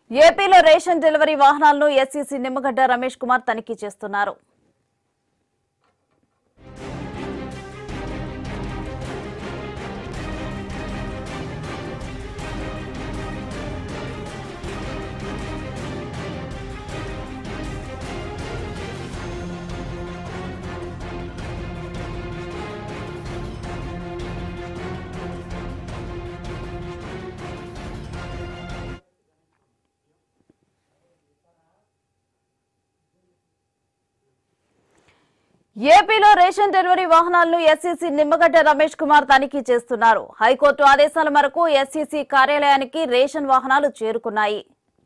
ఏపీలో ration delivery వాహనాలను ఎస్సీసీ నిమ్మగడ్డ రమేష్ కుమార్ తనిఖీ చేస్తున్నారు ఏపీలో రేషన్ డెలివరీ వాహనాలను ఎస్సీసీ నిమ్మగడ్డ రమేష్ కుమార్ తనిఖీ చేస్తున్నారు హైకోర్టు ఆదేశాల మేరకు ఎస్సీసీ కార్యాలయానికి రేషన్ వాహనాలు చేరుకున్నాయి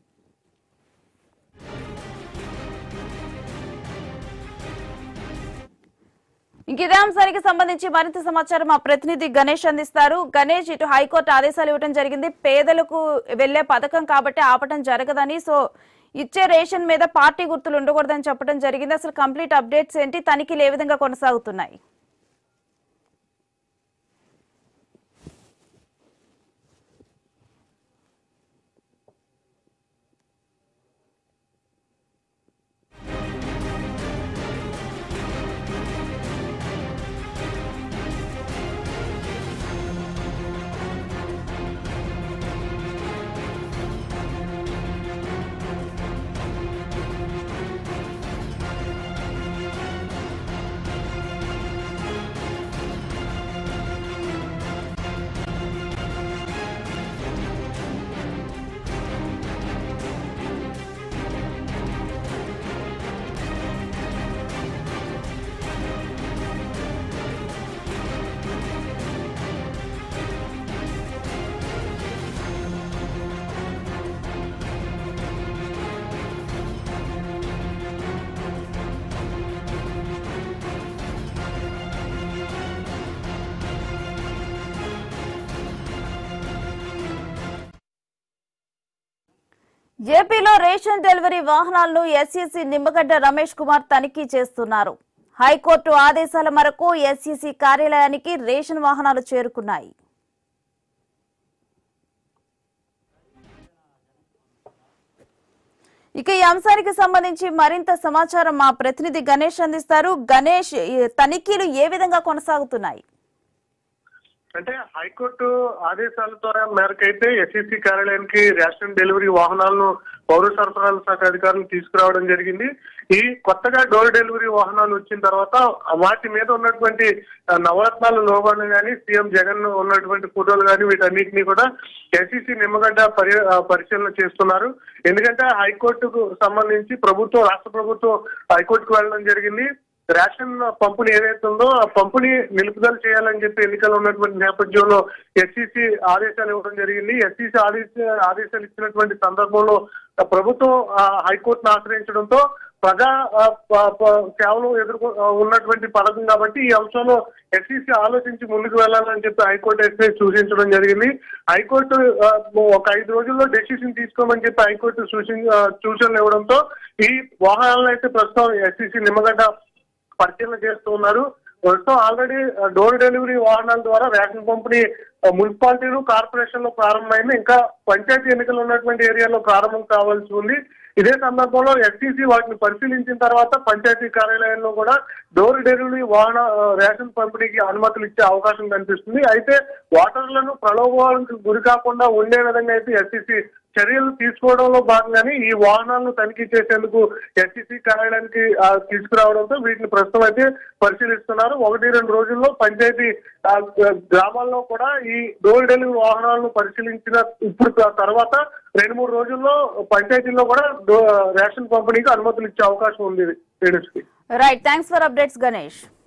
ఇంక ఇదే అంశానికి సంబంధించి మరింత సమాచారం మా ప్రతినిధి గణేష్ అందిస్తారు గణేష్ ఇటు హైకోర్టు ఆదేశాలు ఇవ్వడం జరిగింది పేదలకు వెళ్లే పథకం కాబట్టి ఆపటం జరగదని సో ఇచ్చే రేషన్ మీద పార్టీ గుర్తులు ఉండకూడదని చెప్పడం జరిగింది అసలు కంప్లీట్ అప్డేట్స్ ఏంటి తనిఖీలు ఏ విధంగా కొనసాగుతున్నాయి ఏపీలో రేషన్ డెలివరీ వాహనాలను ఎస్సీసీ నిమ్మగడ్డ రమేష్ కుమార్ తనిఖీ చేస్తున్నారు హైకోర్టు ఆదేశాల మేరకు ఎస్సీసీ కార్యాలయానికి రేషన్ వాహనాలు చేరుకున్నాయి ఇక ఈ అంశానికి సంబంధించి మరింత సమాచారం మా ప్రతినిధి గణేష్ అందిస్తారు గణేష్ ఈ తనిఖీలు ఏ విధంగా కొనసాగుతున్నాయి అంటే హైకోర్టు ఆదేశాల ద్వారా మేరకైతే ఎస్ఈసీ కార్యాలయానికి రేషన్ డెలివరీ వాహనాలను పౌర సరఫరాల శాఖ అధికారులు తీసుకురావడం జరిగింది ఈ కొత్తగా డోర్ డెలివరీ వాహనాలు వచ్చిన తర్వాత వాటి మీద ఉన్నటువంటి ఆ, నవరత్నాల లోగాలు కానీ సీఎం జగన్ ఉన్నటువంటి ఫోటోలు కానీ వీటన్నిటిని కూడా ఎస్ఈసీ నిమ్మగడ్డ పరి ఆ, పరిశీలన చేస్తున్నారు ఎందుకంటే హైకోర్టుకు సంబంధించి ప్రభుత్వం రాష్ట్ర ప్రభుత్వం హైకోర్టుకు వెళ్ళడం జరిగింది రేషన్ పంపిణీ ఏదైతే ఉందో ఆ పంపిణీ నిలుపుదల చేయాలని చెప్పి ఎన్నికలు ఉన్నటువంటి నేపథ్యంలో ఎస్సీసీ ఆదేశాలు ఇవ్వడం జరిగింది ఎస్సీసీ ఆదేశ ఆదేశాలు ఇచ్చినటువంటి సందర్భంలో ఆ ప్రభుత్వం ఆ, హైకోర్టును ఆశ్రయించడంతో ప్రజా ఆ, ప- ప- సేవలు ఎదుర్కొ ఆ, ఉన్నటువంటి పథకం కాబట్టి ఈ అంశంలో ఎస్సీసీ ఆలోచించి ముందుకు వెళ్ళాలని చెప్పి హైకోర్టు ఎస్ఐ సూచించడం జరిగింది హైకోర్టు ఆ, ఒక ఐదు రోజుల్లో డెసిషన్ తీసుకోమని చెప్పి హైకోర్టు సూచన ఆ, సూచనలు ఇవ్వడంతో ఈ వాహనాలను అయితే ప్రస్తుతం ఎస్సీసీ నిమ్మగడ్డ పరిశీలన చేస్తూ ఉన్నారు ప్రస్తుతం ఆల్రెడీ డోర్ డెలివరీ వాహనాల ద్వారా రేషన్ పంపిణీ ఆ, మున్సిపాలిటీలు కార్పొరేషన్ లో ప్రారంభమైంది ఇంకా పంచాయతీ ఎన్నికలు ఉన్నటువంటి ఏరియాలో ప్రారంభం కావాల్సి ఉంది ఇదే సందర్భంలో ఎస్టీసీ వాటిని పరిశీలించిన తర్వాత పంచాయతీ కార్యాలయంలో కూడా డోర్ డెలివరీ వాహన ఆ, రేషన్ పంపిణీకి అనుమతులు ఇచ్చే అవకాశం కనిపిస్తుంది అయితే ఓటర్లను ప్రలోభాలకు గురి కాకుండా ఉండే విధంగా అయితే ఎస్టీసీ చర్యలు తీసుకోవడంలో భాగంగానే ఈ వాహనాలను తనిఖీ చేసేందుకు ఎస్టీసీ కార్యాలయానికి ఆ, తీసుకురావడంతో వీటిని ప్రస్తుతం అయితే పరిశీలిస్తున్నారు ఒకటి రెండు రోజుల్లో పంచాయతీ ఆ, గ్రామాల్లో కూడా ఈ డోర్ డెలివరీ వాహనాలను పరిశీలించిన ఇప్పుడు త- తర్వాత రెండు మూడు రోజుల్లో పంచాయతీల్లో కూడా డో- రేషన్ పంపిణీకి అనుమతులు ఇచ్చే అవకాశం ఉంది లేడీస్ కి right thanks for updates Ganesh